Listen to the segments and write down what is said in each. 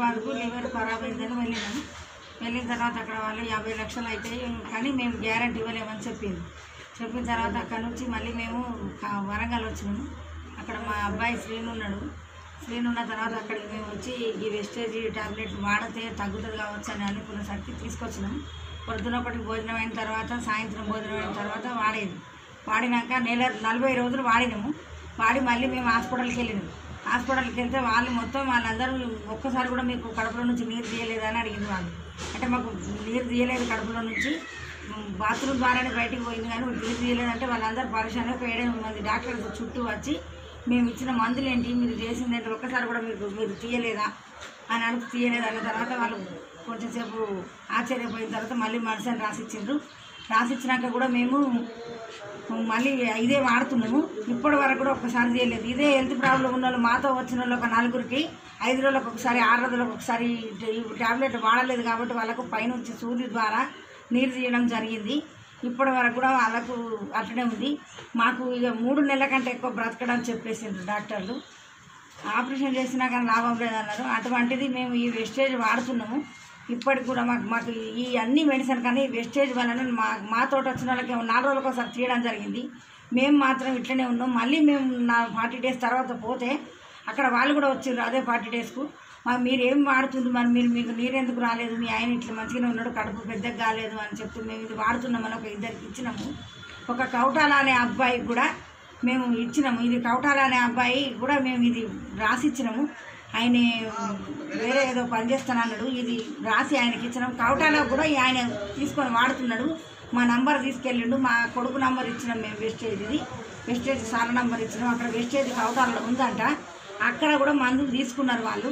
హైదరాబాద్కు లివర్ ఖరాబ్ అయిందని వెళ్ళినాము వెళ్ళిన తర్వాత అక్కడ వాళ్ళు యాభై లక్షలు అవుతాయి కానీ మేము గ్యారంటీ ఇవ్వలేమని చెప్పింది చెప్పిన తర్వాత అక్కడ నుంచి మళ్ళీ మేము కా- వరంగల్ వచ్చినాము అక్కడ మా అబ్బాయి శ్రీను ఉన్నాడు శ్రీను ఉన్న తర్వాత అక్కడికి మేము వచ్చి ఈ వెస్టేజ్ టాబ్లెట్ వాడితే తగ్గుతుంది కావచ్చు అని అనుకునేసరికి తీసుకొచ్చినాం పొద్దున ఒకటి భోజనం అయిన తర్వాత సాయంత్రం భోజనం అయిన తర్వాత వాడేది వాడినాక నెల నలభై రోజులు వాడినాము వాడి మళ్ళీ మేము హాస్పిటల్కి వెళ్ళినాము హాస్పిటల్కి వెళ్తే వాళ్ళు మొత్తం వాళ్ళందరూ ఒక్కసారి కూడా మీకు కడుపులో నుంచి నీరు తీయలేదని అడిగింది వాళ్ళు అంటే మాకు నీరు తీయలేదు కడుపులో నుంచి బాత్రూమ్ ద్వారానే బయటికి పోయింది కానీ నీరు తీయలేదంటే వాళ్ళందరూ పరిశాన ఒక ఏడెనిమిది మంది డాక్టర్స్ చుట్టూ వచ్చి మేము ఇచ్చిన మందులు ఏంటి మీరు చేసింది ఏంటి ఒక్కసారి కూడా మీకు మీరు తీయలేదా అని అడుగు తీయలేదు అన్న తర్వాత వాళ్ళు కొంచెం సేపు ఆశ్చర్యపోయిన తర్వాత మళ్ళీ మెడిసిన్ రాసిచ్చిండ్రు రాసిచ్చినాక కూడా మేము మళ్ళీ ఇదే వాడుతున్నాము ఇప్పటి వరకు కూడా ఒక్కసారి చేయలేదు ఇదే హెల్త్ ప్రాబ్లం ఉన్న వాళ్ళు మాతో వచ్చిన వాళ్ళు ఒక నలుగురికి ఐదు రోజులకు ఒకసారి ఆరు రోజులకు ఒకసారి ఈ టాబ్లెట్ వాడలేదు కాబట్టి వాళ్ళకు పైనుంచి సూది ద్వారా నీరు తీయడం జరిగింది ఇప్పటి వరకు కూడా వాళ్ళకు అట్లనే ఉంది మాకు ఇక మూడు నెలల కంటే ఎక్కువ బ్రతకడం చెప్పేసిండ్రు డాక్టర్లు ఆపరేషన్ చేసినా కానీ లాభం లేదన్నారు అటువంటిది మేము ఈ వెస్టేజ్ వాడుతున్నాము ఇప్పటికి కూడా మాకు మాకు ఈ అన్ని మెడిసిన్ కానీ వెస్టేజ్ వలన మా మా తోట వచ్చిన వాళ్ళకి నాలుగు రోజులకు ఒకసారి తీయడం జరిగింది మేము మాత్రం ఇట్లనే ఉన్నాం మళ్ళీ మేము నా ఫార్టీ డేస్ తర్వాత పోతే అక్కడ వాళ్ళు కూడా వచ్చారు అదే ఫార్టీ డేస్కు మరి మీరు ఏం వాడుతుంది మరి మీరు మీకు నీరెందుకు రాలేదు మీ ఆయన ఇట్లా మంచిగానే ఉన్నాడు కడుపు పెద్దగా కాలేదు అని చెప్తూ మేము ఇది వాడుతున్నామని ఒక ఇద్దరికి ఇచ్చినాము ఒక కౌటాల అనే అబ్బాయికి కూడా మేము ఇచ్చినాము ఇది కౌటాల అనే అబ్బాయి కూడా మేము ఇది రాసి ఇచ్చినాము ఆయన వేరే ఏదో పని చేస్తానన్నాడు ఇది రాసి ఆయనకి ఇచ్చినాం కౌటాలో కూడా ఈ ఆయన తీసుకొని వాడుతున్నాడు మా నంబర్ తీసుకెళ్ళిండు మా కొడుకు నంబర్ ఇచ్చినాం మేము వెస్టేజ్ ఇది వెస్టేజ్ సార్ నంబర్ ఇచ్చినాం అక్కడ వెస్టేజ్ కౌటాలలో ఉందంట అక్కడ కూడా మందులు తీసుకున్నారు వాళ్ళు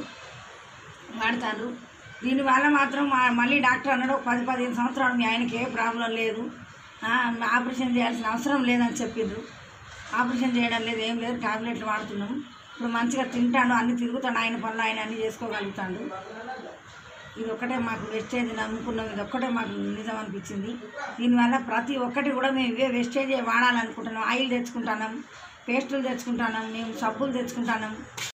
వాడతారు దీనివల్ల మాత్రం మా- మళ్ళీ డాక్టర్ అన్నాడు ఒక పది పదిహేను సంవత్సరాలు మీ ఆయనకి ఏ ప్రాబ్లం లేదు ఆ, ఆపరేషన్ చేయాల్సిన అవసరం లేదని చెప్పిండ్రు ఆపరేషన్ చేయడం లేదు ఏం లేదు టాబ్లెట్లు వాడుతున్నాము ఇప్పుడు మంచిగా తింటాడు అన్ని తిరుగుతాడు ఆయన పనులు ఆయన అన్ని చేసుకోగలుగుతాడు ఇది ఒక్కటే మాకు వెస్టేజ్ నమ్ముకున్నాం ఇది ఒక్కటే మాకు నిజం అనిపించింది దీనివల్ల ప్రతి ఒక్కటి కూడా మేము ఇవే వెస్టేజ్ వాడాలనుకుంటున్నాం ఆయిల్ తెచ్చుకుంటున్నాం పేస్టులు తెచ్చుకుంటున్నాం మేము సబ్బులు తెచ్చుకుంటున్నాం